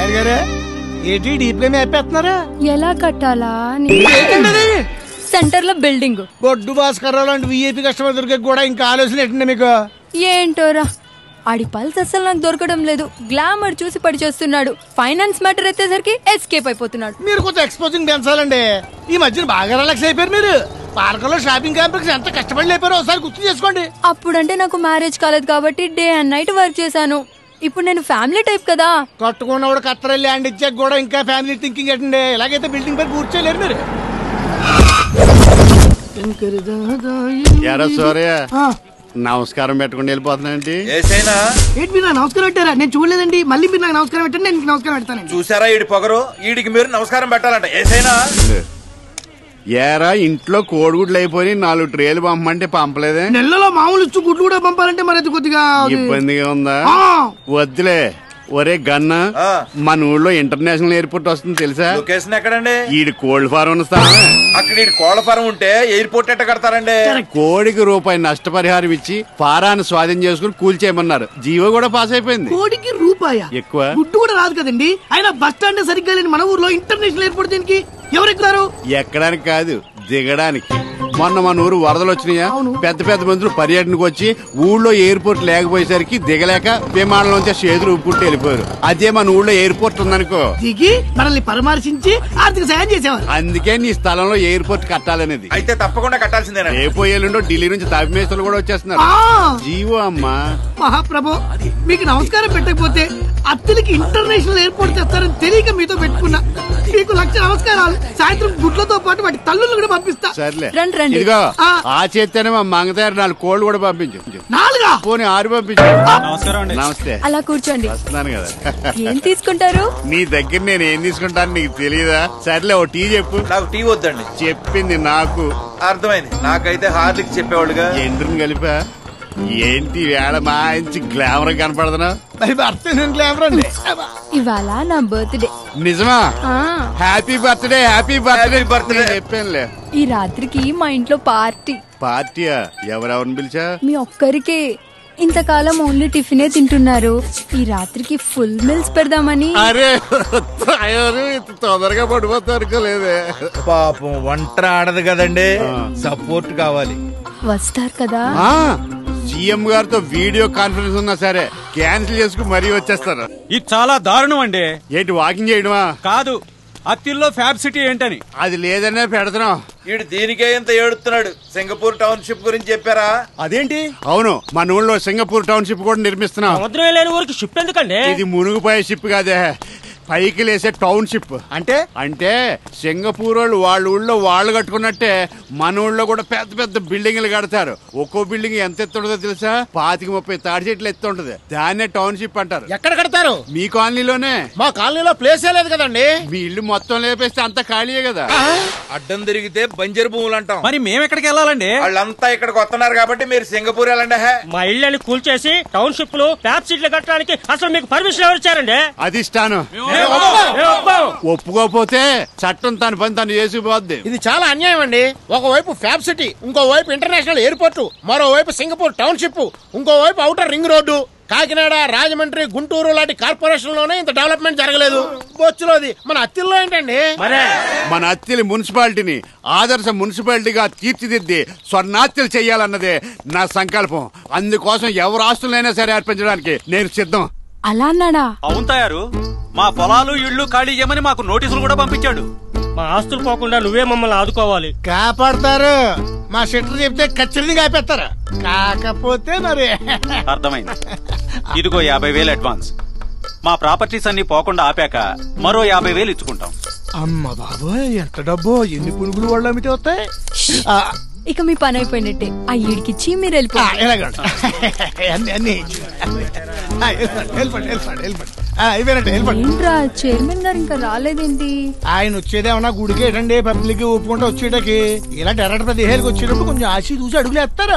Lawyer గారు ఏంటి deep గా మేపేస్తున్నారా ఎలా కట్టాలా అని ఏంటండి సెంటర్ లో బిల్డింగ్ బొడ్డు భాస్కర్ లాంటి విఐపి కస్టమర్ దొరికే కూడా ఇంకా ఆలోచన ఏంటండి మీకు ఏంటోరా ఆడి పల్స్ అస్సలు నాకు దొరకడం లేదు గ్లామర్ చూసి పడి చేస్తున్నాడు ఫైనాన్స్ మ్యాటర్ ఎత్తేసరికి ఎస్కేప్ అయిపోతున్నాడు మీరు కొంచెం ఎక్స్పోజింగ్ పెంచాలండి ఈ మధ్యన బాగా రిలాక్స్ అయిపోయారు మీరు పార్కులో షాపింగ్ కాంప్లెక్స్ ఎంత కష్టపడి లేపారో ఒకసారి గుర్తు చేసుకోండి అప్పుడంటే నాకు మ్యారేజ్ కాలేదు కాబట్టి డే అండ్ నైట్ వర్క్ చేశాను ఇప్పుడు నేను ఫ్యామిలీ టైప్ కదా కట్టుకున్నవాడు కత్తర ల్యాండ్ ఇచ్చాక కూడా ఇంకా ఫ్యామిలీ థింకింగ్ ఏంటండి ఇలాగైతే బిల్డింగ్ పై పూర్తి చేయలేరు మీరు ఎరా సూర్య నమస్కారం పెట్టుకుని వెళ్ళిపోతున్నాండి ఏసైనా ఏంటి మీరు నాకు నమస్కారం పెట్టారా నేను చూడలేదండి మళ్ళీ మీరు నాకు నమస్కారం పెట్టండి నేను మీకు నమస్కారం పెడతానండి చూసారా ఈడి పొగరు ఈడికి మీరు నమస్కారం పెట్టాలంట ఏసైనా ఏరా ఇంట్లో కోడిగుడ్లు అయిపోయి నాలుగు ట్రేలు పంపమంటే పంపలేదే నెలలో మామూలు ఇచ్చు గుడ్లు కూడా పంపాలంటే మరి అది కొద్దిగా అది- ఇబ్బందిగా ఉందా ఆ, వద్దులే ఒరే గన్న ఆ. మన ఊళ్ళో ఇంటర్నేషనల్ ఎయిర్పోర్ట్ వస్తుంది తెలుసా లొకేషన్ ఎక్కడండి ఈడి కోల్డ్ ఫారం ఉన్న స్థలం అక్కడ ఈడి కోళ్ల ఫారం ఉంటే ఎయిర్పోర్ట్ ఎట్ట కడతారండి కోడికి రూపాయి నష్టపరిహారం ఇచ్చి ఫారాన్ని స్వాధీనం చేసుకుని కూల్చేయమన్నారు జీవో కూడా పాస్ అయిపోయింది కోడికి రూపాయ ఎక్కువ గుడ్డు కూడా రాదు కదండి ఆయన బస్ స్టాండ్ సరిగ్గా లేని మన ఊర్లో ఇంటర్నేషనల్ ఎయిర్పోర్ట్ దీనికి ఎవరు ఎక్కుతారు ఎక్కడానికి కాదు దిగడానికి మొన్న మన ఊరు వరదలు వచ్చినాయా అవును. పెద్ద పెద్ద మందులు పర్యటనకు వచ్చి ఊళ్ళో ఎయిర్పోర్ట్ లేకపోయేసరికి దిగలేక విమానంలోంచి చేతులు ఊపుకుంటూ వెళ్ళిపోయారు అదే మన ఊళ్ళో ఎయిర్పోర్ట్ ఉందనుకో దిగి మనల్ని పరామర్శించి ఆర్థిక సాయం చేసేవారు అందుకే నీ స్థలంలో ఎయిర్పోర్ట్ కట్టాలనేది అయితే తప్పకుండా కట్టాల్సిందేనండి రేపోయేళ్ళుండో ఢిల్లీ నుంచి తాపిమేస్తలు కూడా వచ్చేస్తున్నారు ఆ, జీవో అమ్మా మహాప్రభు మీకు నమస్కారం పెట్టకపోతే అత్తలకి ఇంటర్నేషనల్ ఎయిర్పోర్ట్ తెస్తారని తెలియక మీతో పెట్టుకున్నా మీకు లక్ష నమస్కారాలు సాయంత్రం గుడ్లతో పాటు వాటి తల్లులు కూడా పంపిస్తా సర్లే రండి, రండి. ఇదిగో ఆ. ఆ చేత్తేనే మా మంగతారు నాలుగు కోళ్ళు కూడా పంపించు నాలుగా పోనీ ఆరు పంపించు నమస్తే అలా కూర్చోండి వస్తున్నాను కదా ఏం తీసుకుంటారు నీ దగ్గర నేను ఏం తీసుకుంటాను నీకు తెలియదా సర్లే ఓ టీ చెప్పు నాకు టీ వద్దండి చెప్పింది నాకు అర్థమైంది నాకైతే హార్దిక్ చెప్పేవాళ్ళుగా ఎండ్రుని కలిపా ఏంటి వేళ మంచి గ్లామర్ కనపడుతున్నా మరి భర్త గ్లామర్ అండి ఇవాళ నా బర్త్డే నిజమా ఆ happy birthday happy birthday Happy birthday. నేను చెప్పానులే ఈ రాత్రికి మా ఇంట్లో పార్టీ పార్టీయా ఎవరెవరిని పిలిచా మీ ఒక్కరికే ఇంతకాలం ఓన్లీ టిఫినే తింటున్నారు ఈ రాత్రికి ఫుల్ మీల్స్ పెడదామని అరే తయారు ఇంత తొందరగా పడిపోతా అనుకోలేదే పాపం వంట ఆడదు కదండి సపోర్ట్ కావాలి వస్తారు కదా ఆ సీఎం గారితో వీడియో కాన్ఫరెన్స్ ఉన్నా సరే క్యాన్సిల్ చేసుకుని మరీ వచ్చేస్తారు ఇది చాలా దారుణం అండి ఏంటి వాకింగ్ చేయడమా కాదు అత్తిల్లో ఫ్యాబ్ సిటీ ఏంటని అది లేదనే పెడుతున్నాం ఈడు దీనికే ఇంత ఏడుతున్నాడు సింగపూర్ టౌన్షిప్ గురించి చెప్పారా అదేంటి అవును మన ఊళ్ళో సింగపూర్ టౌన్షిప్ కూడా నిర్మిస్తున్నాం సముద్రం లేని ఊరికి షిప్ ఎందుకండి ఇది మునుగుపోయే షిప్ కాదే పైకి లేసే టౌన్షిప్ అంటే అంటే సింగపూర్ వాళ్ళు వాళ్ళ ఊళ్ళో వాళ్ళు కట్టుకున్నట్టే మన ఊళ్ళో కూడా పెద్ద పెద్ద బిల్డింగ్లు కడతారు ఒక్కో బిల్డింగ్ ఎంత ఎత్తు ఉంటుందో తెలుసా పాతిక ముప్పై తాడి చెట్లు ఎత్తు ఉంటది దాన్నే టౌన్షిప్ అంటారు ఎక్కడ కడతారు మీ కాలనీలోనే మా కాలనీలో ప్లేసే లేదు కదండి మీ ఇల్లు మొత్తం లేపేస్తే అంత ఖాళీయే కదా అడ్డం తిరిగితే బంజరు భూములు అంటాం మరి మేము ఎక్కడికి వెళ్ళాలండి వాళ్ళంతా ఇక్కడికి వస్తున్నారు కాబట్టి మీరు సింగపూర్ వెళ్ళండి హే మా ఇళ్ళని కూల్చేసి టౌన్షిప్ లు ట్యాప్ సీట్లు కట్టడానికి అసలు మీకు పర్మిషన్ ఎవరు ఇచ్చారండి అధిష్టానం మేము ఒప్పుకోం. ఒప్పుకోపోతే చట్టం తన పని తను చేసుకుపోద్ది ఇది చాలా అన్యాయం అండి ఒకవైపు ఫ్యాబ్ సిటీ ఇంకోవైపు ఇంటర్నేషనల్ ఎయిర్పోర్ట్ మరోవైపు సింగపూర్ టౌన్షిప్ ఇంకోవైపు outer ring road Kakinada Rajahmundry Guntur లాంటి కార్పొరేషన్ లోనే ఇంత డెవలప్మెంట్ జరగలేదు బొచ్చులోది మన అత్తిల్లో ఏంటండి మరే మన అత్తిలి మున్సిపాలిటీని ఆదర్శ మున్సిపాలిటీగా తీర్చిదిద్ది స్వర్ణాత్యలు చేయాలన్నదే నా సంకల్పం అందుకోసం ఎవరు ఆస్తులైనా సరే అర్పించడానికి నేను సిద్ధం అలా అన్నాడా అవును తయారు మా పొలాలు ఇళ్ళు ఖాళీ చేయమని మాకు నోటీసులు కూడా పంపించాడు మా ఆస్తులు పోకుండా నువ్వే మమ్మల్ని ఆదుకోవాలి కాపాడతారు మా షెటర్ చెప్తే ఖచ్చితంగా కాపేస్తారు కాకపోతే మరి అర్థమైంది ఇదిగో యాభై వేలు అడ్వాన్స్ మా ప్రాపర్టీస్ అన్ని పోకుండా ఆపాక మరో యాభై వేలు ఇచ్చుకుంటాం అమ్మ బాబోయ్ ఎంత డబ్బు ఎన్ని పునుగులు వాళ్ళు అమ్మితే వస్తాయి ఆ, ఇక మీ పని అయిపోయినట్టే ఆ ఈడికిచ్చి మీరు ఆ, వెళ్ళిపోండి ఇలాగే ఉంటా. అన్ని అన్ని ఆ, వెళ్ళిపోండి వెళ్ళిపోండి వెళ్ళిపోండి వెళ్ళిపోండి ఆ, అయిపోయినట్టు వెళ్ళిపోండి ఏంట్రా చైర్మన్ గారు ఇంకా రాలేదేంటి ఆయన వచ్చేదేమన్నా గుడికి ఏంటండి పబ్లిక్ ఒప్పుకుంటూ వచ్చేటకి ఇలా డైరెక్ట్ ప్రదేశాలకు వచ్చేటప్పుడు కొంచెం ఆశ చూసి అడుగులు వేస్తారు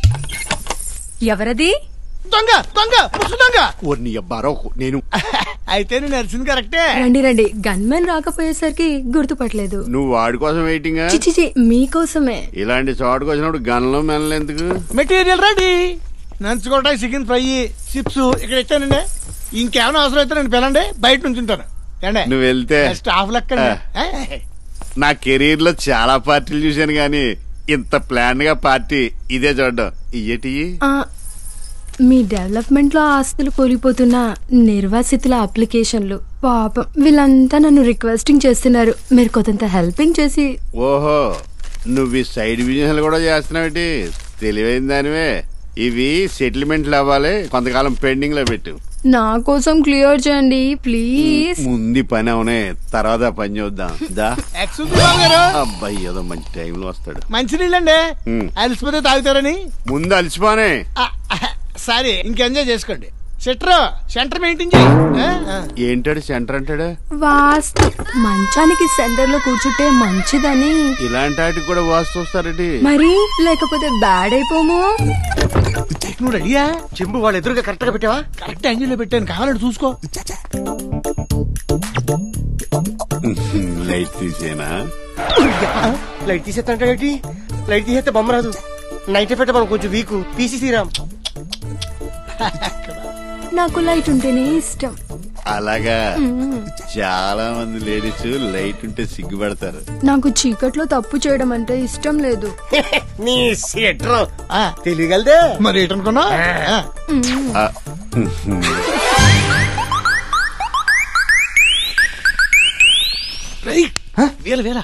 ఎవరది దొంగ దొంగ ముసు దొంగ ఓర్ని అబ్బారో నేను అయితే నేను నడిచింది కరెక్టే రండి రండి గన్మెన్ రాకపోయేసరికి గుర్తుపట్టలేదు నువ్వు వాడి కోసం వెయిటింగ్ చిచిచి మీకోసమే ఇలాంటి చోటుకు వచ్చినప్పుడు గన్లో మెనలు ఎందుకు మెటీరియల్ రెడీ నంచుకోవడానికి చికెన్ ఫ్రై చిప్స్ ఇక్కడ ఇచ్చానండి ఇంకేమైనా అవసరం అయితే నేను పిలండి బయట నుంచి ఉంటాను ఏండి నువ్వు వెళ్తే స్టాఫ్ లెక్క నా కెరీర్ లో చాలా పార్టీలు చూశాను గాని ఇంత ప్లాన్ గా పార్టీ ఇదే చూడడం ఇయ్యటి ఆ, మీ డెవలప్మెంట్ లో ఆస్తులు కోల్పోతున్న నిర్వాసితుల అప్లికేషన్లు పాపం వీళ్ళంతా నన్ను రిక్వెస్టింగ్ చేస్తున్నారు మీరు కొంత హెల్పింగ్ చేసి ఓహో నువ్వు ఈ సైడ్ బిజినెస్ కూడా చేస్తున్నావేటి తెలివైన దానివే ఇవి సెటిల్మెంట్లు అవ్వాలి కొంతకాలం పెండింగ్ లో పెట్టు నా కోసం క్లియర్ చేయండి ప్లీజ్ ముందు ఈ పని అవునే తర్వాత ఆ పని చూద్దాం దా ఎక్స్క్యూజ్ గారు అబ్బాయి ఏదో మంచి టైంలో వస్తాడు మంచినీళ్ళండి మ్. అలసిపోతే తాగుతారని ముందు అలసిపోనే ఆ, సరే ఇంకెంజాయ్ చేసుకోండి సెటర్ సెంటర్ మెయింటైన్ చేయి ఆ, ఆ. ఏంటాడు సెంటర్ అంటాడు వాస్తు మంచానికి సెంటర్ లో కూర్చుంటే మంచిదని ఇలాంటి వాటికి కూడా వాస్తు వస్తారటి మరి లేకపోతే బ్యాడ్ అయిపోము నువ్వు రెడీయా చెంబు వాళ్ళ ఎదురుగా కరెక్ట్ గా పెట్టావా కరెక్ట్ యాంగిల్ లో పెట్టాను కావాలంటే చూసుకో లైట్ తీసేనా లైట్ తీసేస్తా ఏంటి లైట్ తీసేస్తే బొమ్మ రాదు నైట్ పెట్టమని కొంచెం వీక్ తీసి తీరాం నాకు లైట్ ఉంటేనే ఇష్టం అలాగా చాలా మంది లేడీస్ లైట్ ఉంటే సిగ్గుపడతారు నాకు చీకట్లో తప్పు చేయడం అంటే ఇష్టం లేదు నీ సెటర్ ఆ, తెలియగలదే మరి ఏంటనుకున్నా ఆ, వేల వేల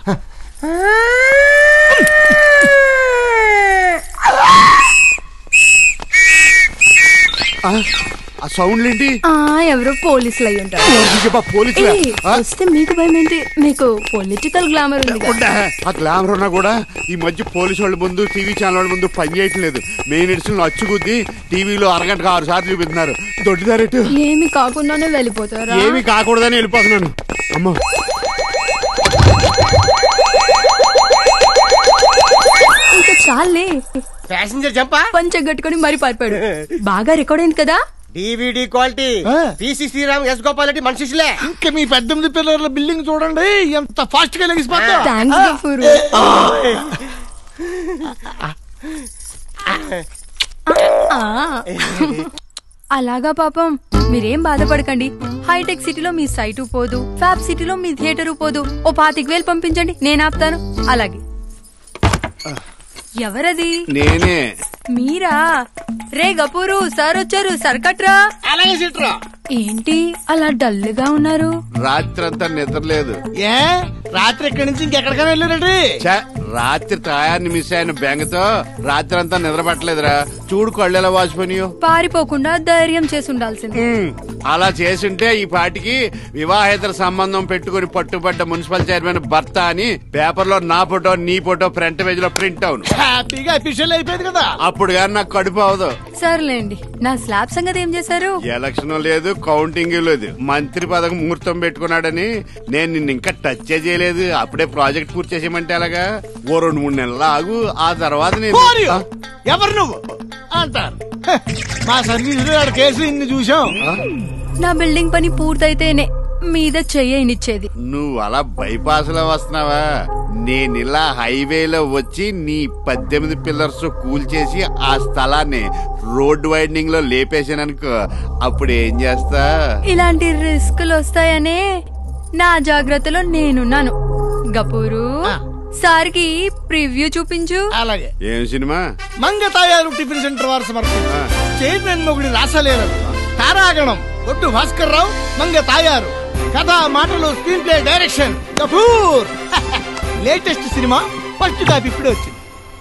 ఆ సౌండ్ ఏంటి ఆ ఎవరో పోలీసులు అయి ఉంటారు పోలీసులా ఏయ్, వస్తే మీకు భయం ఏంటి మీకు పొలిటికల్ గ్లామర్ ఉంది కదా. ఉండా. ఆ గ్లామర్ ఉన్నా కూడా ఈ మధ్య పోలీసు వాళ్ళ ముందు టీవీ ఛానల్ వాళ్ళ ముందు పని చేయటం లేదు మెయిన్ ఎడిషన్ అచ్చుకుద్ది టీవీలో అరగంటకు ఆరు సార్లు చూపిస్తున్నారు దొడ్డిదారెట్టు ఏమి కాకుండానే వెళ్ళిపోతారా ఏమీ కాకూడదని వెళ్ళిపోతున్నాను అమ్మో ఇంకా చాలే ప్యాసింజర్ జంపా పంచ కట్టుకొని మరి పారిపోయాడు బాగా రికార్డ్ అయింది కదా డివిడి క్వాలిటీ ఆ. పిసి శ్రీరామ్ ఎస్ గోపాల్ రెడ్డి మనిషిలే ఇంకా మీ పెద్దెనిమిది పిల్లల బిల్డింగ్ చూడండి ఎంత ఫాస్ట్ గా లెగిసిపోతా థ్యాంక్స్ గఫూరు ఆ. అలాగా పాపం మీరేం బాధపడకండి హైటెక్ సిటీలో మీ సైటు పోదు ఫ్యాబ్ సిటీలో మీ థియేటర్ పోదు ఓ పాతిక వేలు పంపించండి నేను ఆపుతాను అలాగే ఎవరది నేనే మీరా రే గపూరు సార్ వచ్చారు సర్కట్రా అలాగే సిట్రా ఏంటి అలా డల్ గా ఉన్నారు రాత్రంతా నిద్ర లేదు ఏ రాత్రి ఇక్కడి నుంచి ఇంకెక్కడికైనా వెళ్ళారండి ఛ, రాత్రి టయాన్ని మిస్ అయిన బెంగతో రాత్రి అంతా నిద్ర పట్టలేదురా చూడు కళ్ళు ఎలా వాచిపోయినాయో పారిపోకుండా ధైర్యం చేసి ఉండాల్సింది ఉమ్, అలా చేసుంటే ఈ పాటికి వివాహేతర సంబంధం పెట్టుకుని పట్టుబడ్డ మున్సిపల్ చైర్మన్ భర్త అని పేపర్ లో నా ఫోటో నీ ఫోటో ఫ్రంట్ పేజ్ లో ప్రింట్ అవును హ్యాపీగా అఫీషియల్ అయిపోయింది కదా అప్పుడు కానీ నాకు కడుపు అవదు సర్లేండి నా స్లాబ్ సంగతి ఏం చేశారు ఎలక్షన్ లేదు కౌంటింగ్ లేదు మంత్రి పదవి ముహూర్తం పెట్టుకున్నాడని నేను నిన్ను ఇంకా టచ్ చేయలేదు అప్పుడే ప్రాజెక్ట్ పూర్తి చేసేయమంటే అలాగా ఓ రెండు మూడు నెలలు ఆగు ఆ తర్వాత నేను పోరియో, ఎవరు నువ్వు అంటారు హ, మా సర్వీస్ లో ఆడ కేసులు ఇన్ని చూసాం నా బిల్డింగ్ పని పూర్తయితేనే మీద చెయ్యనిచ్చేది నువ్వు అలా బైపాస్ లో వస్తున్నావా నేను ఇలా హైవేలో వచ్చి నీ పద్దెనిమిది పిల్లర్స్ కూల్చేసి ఆ స్థలాన్ని రోడ్ వైడనింగ్ లో లేపేసాననుకో అప్పుడు ఏం చేస్తా ఇలాంటి రిస్కులు వస్తాయనే నా జాగ్రత్తలో నేనున్నాను గపూరు ఆ. సార్కి ప్రివ్యూ చూపించు అలాగే ఏం సినిమా మంగతాయారు టిఫిన్ సెంటర్ వారు సమర్పించు చైర్మన్ మొగుడి రాసలేరు తారాగణం ఒట్టు భాస్కర్ రావు మంగ తాయారు కథ మాటలు screenplay direction Kapoor latest cinema first copy ఇప్పుడే వచ్చింది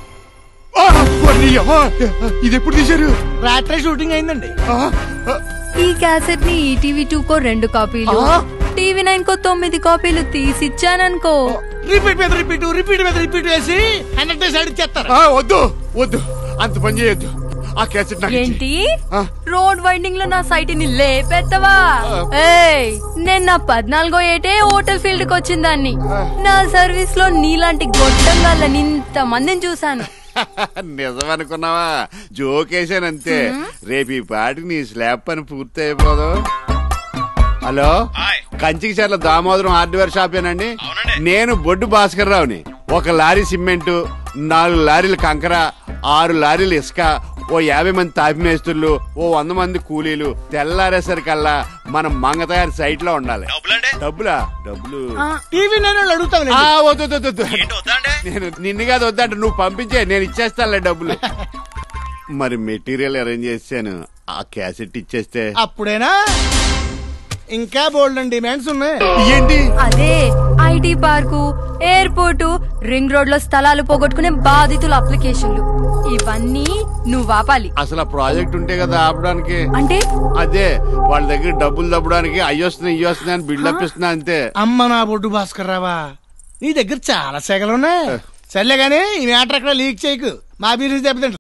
ఆ, వాడిని అవ్వ! ఇది ఎప్పుడు తీశారు రాత్రి షూటింగ్ అయిందండి ఆ, ఆ, ఈ క్యాసెట్ ని ఈటీవీ టూ కో రెండు కాపీలు ఆ. టీవీ నైన్ కో తొమ్మిది కాపీలు తీసిచ్చాననుకో రిపీట్ మీద రిపీట్ రిపీట్ మీద రిపీట్ వేసి హండ్రెడ్ డేస్ అడిచేస్తారు ఆ, వద్దు వద్దు అంత పని చేయొద్దు ఆ క్యాసెట్ నాకు ఇచ్చేయ్. ఏంటి ఆ. రోడ్ వైండింగ్ లో నా సైట్ ని లేపెత్తవా ఏయ్ నేను నా పద్నాలుగో ఏటే హోటల్ ఫీల్డ్ కి వచ్చిందాన్ని నా సర్వీస్ లో నీలాంటి గొట్టంగాళ్ళని ఇంత మందిని చూసాను నిజమనుకున్నావా జోకేశానంతే రేపు ఈ పాటికి నీ స్లాబ్ పని పూర్తి అయిపోదు హలో కంచికి చర్ల దామోదరం హార్డ్వేర్ షాపేనండి నేను బొడ్డు భాస్కర్ రావుని ఒక లారీ సిమెంట్ నాలుగు లారీలు కంకర ఆరు లారీలు ఇసుక ఓ యాభై మంది తాపి మేస్త్రులు ఓ వంద మంది కూలీలు తెల్లారేసరికల్లా మనం మంగతగారి సైట్ లో ఉండాలి డబ్బులా డబ్బులు టీవీ నేను అడుగుతాను ఆ, వద్దు, వద్దు, వద్దు, వద్దు. నేను నిన్ను కాదు వద్దంట నువ్వు పంపించే నేను ఇచ్చేస్తానులే డబ్బులు మరి మెటీరియల్ అరేంజ్ చేశాను ఆ క్యాసెట్ ఇచ్చేస్తే అప్పుడేనా ఇంకా బోల్డ్ డిమాండ్స్ ఉన్నాయి ఏంటి అదే IT park airport ring road లో స్థలాలు పోగొట్టుకునే బాధితుల అప్లికేషన్లు ఇవన్నీ నువ్వు ఆపాలి అసలు ఆ ప్రాజెక్ట్ ఉంటే కదా ఆపడానికి అంటే అదే వాళ్ళ దగ్గర డబ్బులు దబ్బడానికి అయ్యొస్తున్నాయి ఇయ్యొస్తున్నాయి అని బిల్డప్ ఇస్తున్నా అంతే అమ్మ నా బొడ్డు భాస్కర్ రావా నీ దగ్గర చాలా సెగలు ఉన్నాయి సర్లే గానీ ఈ మ్యాటర్ అక్కడ లీక్ చేయకు మా బిజినెస్ దెబ్బతింట